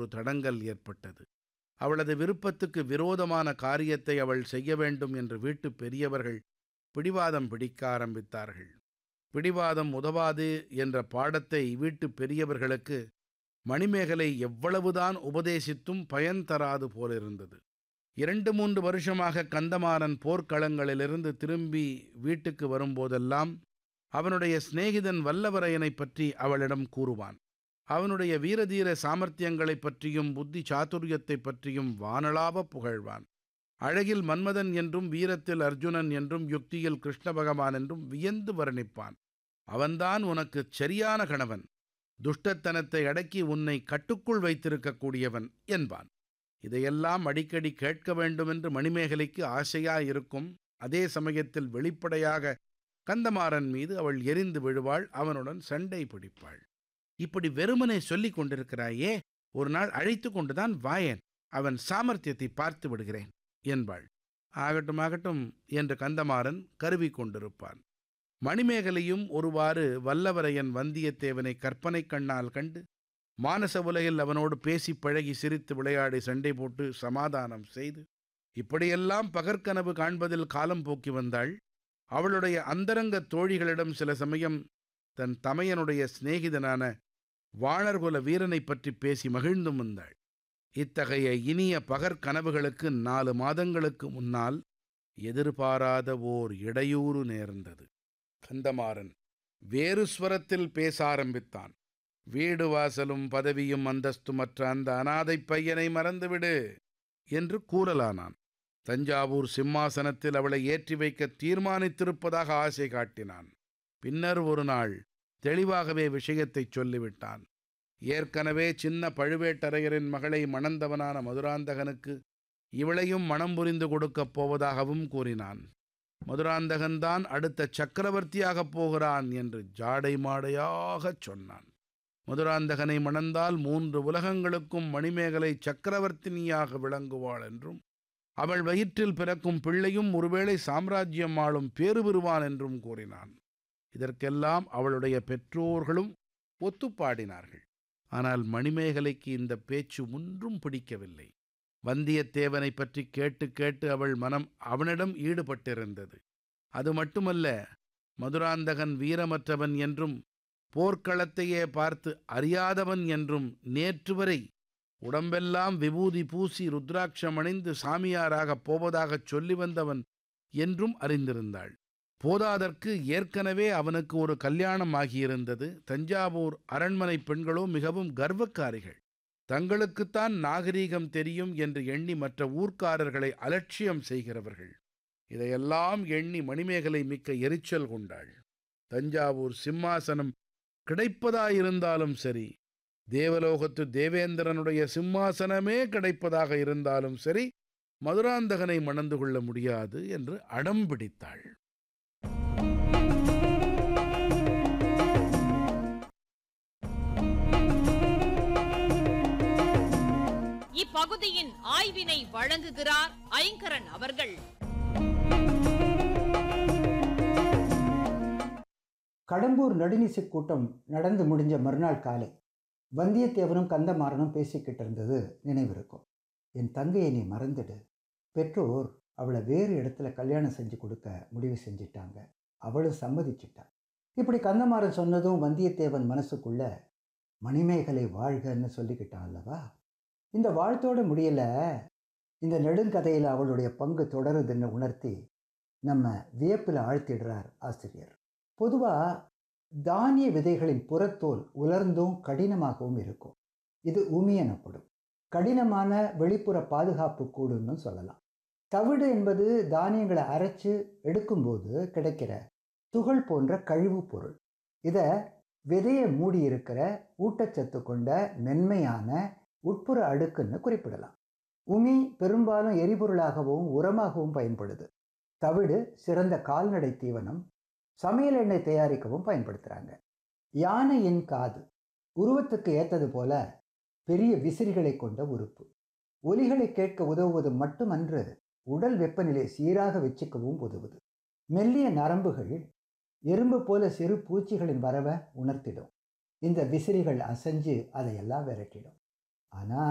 ஒரு தடங்கல் ஏற்பட்டது அவளது விருப்பத்துக்கு விரோதமான காரியத்தை அவள் செய்ய வேண்டும் என்று வீட்டுப் பெரியவர்கள் பிடிவாதம் பிடிக்க ஆரம்பித்தார்கள் பிடிவாதம் உதவாது என்ற பாடத்தை வீட்டுப் பெரியவர்களுக்கு மணிமேகலை எவ்வளவுதான் உபதேசித்தும் பயன் தராது போலிருந்தது இரண்டு மூன்று வருஷமாக கந்தமாறன் போர்க்களங்களிலிருந்து திரும்பி வீட்டுக்கு வரும்போதெல்லாம் அவனுடைய சிநேகிதன் வல்லவரையனைப் பற்றி அவளிடம் கூறுவான் அவனுடைய வீரதீர சாமர்த்தியங்களைப் பற்றியும் புத்தி சாதுரியத்தைப் பற்றியும் வானளாவ புகழ்வான் அழகில் மன்மதன் என்றும் வீரத்தில் அர்ஜுனன் என்றும் யுக்தியில் கிருஷ்ண பகவான் என்றும் வியந்து வர்ணிப்பான் அவன்தான் உனக்குச் சரியான கணவன் துஷ்டத்தனத்தை அடக்கி உன்னை கட்டுக்குள் வைத்திருக்கக்கூடியவன் என்பான் இதையெல்லாம் அடிக்கடி கேட்க வேண்டுமென்று மணிமேகலைக்கு ஆசையாயிருக்கும் அதே சமயத்தில் வெளிப்படையாக கந்தமாறன் மீது அவள் எரிந்து விழுவாள் அவனுடன் சண்டை பிடிப்பாள் இப்படி வெறுமனே சொல்லிக் கொண்டிருக்கிறாயே ஒரு நாள் அழைத்து கொண்டுதான் வாயேன் அவன் சாமர்த்தியத்தை பார்த்து விடுகிறேன் என்பாள் ஆகட்டும் ஆகட்டும் என்று கந்தமாறன் கருவி கொண்டிருப்பான் மணிமேகலையும் ஒருவாறு வல்லவரையன் வந்தியத்தேவனை கற்பனை கண்ணால் கண்டு மானச உலகில் அவனோடு பேசி பழகி சிரித்து விளையாடி சண்டை போட்டு சமாதானம் செய்து இப்படியெல்லாம் பகற்கனவு காண்பதில் காலம் போக்கி வந்தாள் அவளுடைய அந்தரங்க தோழிகளிடம் சில சமயம் தன் தமையனுடைய சிநேகிதனான வாணர்குல வீரனைப் பற்றி பேசி மகிழ்ந்தும் வந்தாள் இத்தகைய இனிய பகற்கனவுகளுக்கு நாலு மாதங்களுக்கு முன்னால் எதிர்பாராத ஓர் இடையூறு நேர்ந்தது கந்தமாறன் வேறு ஸ்வரத்தில் பேச ஆரம்பித்தான் வீடு வாசலும் பதவியும் அந்தஸ்துமற்ற அந்த அனாதைப் பையனை மறந்துவிடு என்று கூறலானான் தஞ்சாவூர் சிம்மாசனத்தில் அவளை ஏற்றி வைக்க தீர்மானித்திருப்பதாக ஆசை காட்டினான் பின்னர் ஒரு நாள் தெளிவாகவே விஷயத்தைச் சொல்லிவிட்டான் ஏற்கனவே சின்ன பழுவேட்டரையரின் மகளை மணந்தவனான மதுராந்தகனுக்கு இவளையும் மணம் புரிந்து கொடுக்கப் போவதாகவும் கூறினான் மதுராந்தகன்தான் அடுத்த சக்கரவர்த்தியாகப் போகிறான் என்று ஜாடை மாடையாகச் சொன்னான் மதுராந்தகனை மணந்தால் மூன்று உலகங்களுக்கும் மணிமேகலை சக்கரவர்த்தினியாக விளங்குவாள் என்றும் அவள் வயிற்றில் பிறக்கும் பிள்ளையும் ஒருவேளை சாம்ராஜ்யம் ஆளும் பேறு பெறுவான் என்றும் கூறினான் இதற்கெல்லாம் அவளுடைய பெற்றோர்களும் ஒத்துப்பாடினார்கள் ஆனால் மணிமேகலைக்கு இந்த பேச்சு ஒன்றும் பிடிக்கவில்லை வந்தியத்தேவனை பற்றி கேட்டு கேட்டு அவள் மனம் அவனிடம் ஈடுபட்டிருந்தது அது மட்டுமல்ல மதுராந்தகன் வீரமற்றவன் என்றும் போர்க்களத்தையே பார்த்து அறியாதவன் என்றும் நேற்று வரை உடம்பெல்லாம் விபூதி பூசி ருத்ராட்சம் அணிந்து சாமியாராகப் போவதாகச் சொல்லி வந்தவன் என்றும் அறிந்திருந்தாள் போதாதற்கு ஏற்கனவே அவனுக்கு ஒரு கல்யாணம் ஆகியிருந்தது தஞ்சாவூர் அரண்மனை பெண்களோ மிகவும் கர்வக்காரிகள் தங்களுக்குத்தான் நாகரீகம் தெரியும் என்று எண்ணி மற்ற ஊர்க்காரர்களை அலட்சியம் செய்கிறவர்கள் இதையெல்லாம் எண்ணி மணிமேகலை மிக்க எரிச்சல் கொண்டாள் தஞ்சாவூர் சிம்மாசனம் கிடைப்பதாயிருந்தாலும் சரி தேவலோகத்து தேவேந்திரனுடைய சிம்மாசனமே கிடைப்பதாக இருந்தாலும் சரி மதுராந்தகனை மணந்து கொள்ள முடியாது என்று அடம் பிடித்தாள் இப்பகுதியின் ஆய்வினை வழங்குகிறார் ஐங்கரன் அவர்கள் கடம்பூர் நடுநிசி கூட்டம் நடந்து முடிஞ்ச மறுநாள் காலை வந்தியத்தேவனும் கந்தமாறனும் பேசிக்கிட்டு இருந்தது நினைவிருக்கும் என் தங்கையை நீ மறந்துடு பெற்றோர் அவளை வேறு இடத்துல கல்யாணம் செஞ்சு கொடுக்க முடிவு செஞ்சிட்டாங்க அவளும் சம்மதிச்சிட்டா இப்படி கந்தமாறன் சொன்னதும் வந்தியத்தேவன் மனசுக்குள்ள மணிமேகலை வாழ்கன்னு சொல்லிக்கிட்டான் அல்லவா இந்த வாழ்த்தோட முடியல இந்த நெடுங்கதையில் அவளுடைய பங்கு தொடருதுன்னு உணர்த்தி நம்ம வியப்பில் ஆழ்த்திடுறார் ஆசிரியர் பொதுவாக தானிய விதைகளின் புறத்தோல் உலர்ந்தும் கடினமாகவும் இருக்கும் இது உமி எனப்படும் கடினமான வெளிப்புற பாதுகாப்பு கூடுன்னு சொல்லலாம் தவிடு என்பது தானியங்களை அரைச்சு எடுக்கும்போது கிடைக்கிற துகள் போன்ற கழிவுப் பொருள் இதை விதையை மூடி இருக்கிற ஊட்டச்சத்து கொண்ட மென்மையான உட்புற அடுக்குன்னு குறிப்பிடலாம் உமி பெரும்பாலும் எரிபொருளாகவும் உரமாகவும் பயன்படுது தவிடு சிறந்த கால்நடை தீவனம் சமையல் எண்ணெய் தயாரிக்கவும் பயன்படுத்துகிறாங்க யானையின் காது உருவத்துக்கு ஏற்றது போல பெரிய விசிறிகளை கொண்ட உறுப்பு ஒலிகளை கேட்க உதவுவது மட்டுமன்று உடல் வெப்பநிலை சீராக வச்சுக்கவும் உதவுது மெல்லிய நரம்புகள் எறும்பு போல சிறு பூச்சிகளின் வரவை உணர்த்திடும் இந்த விசிறிகள் அசைஞ்சு அதையெல்லாம் விரட்டிடும் ஆனால்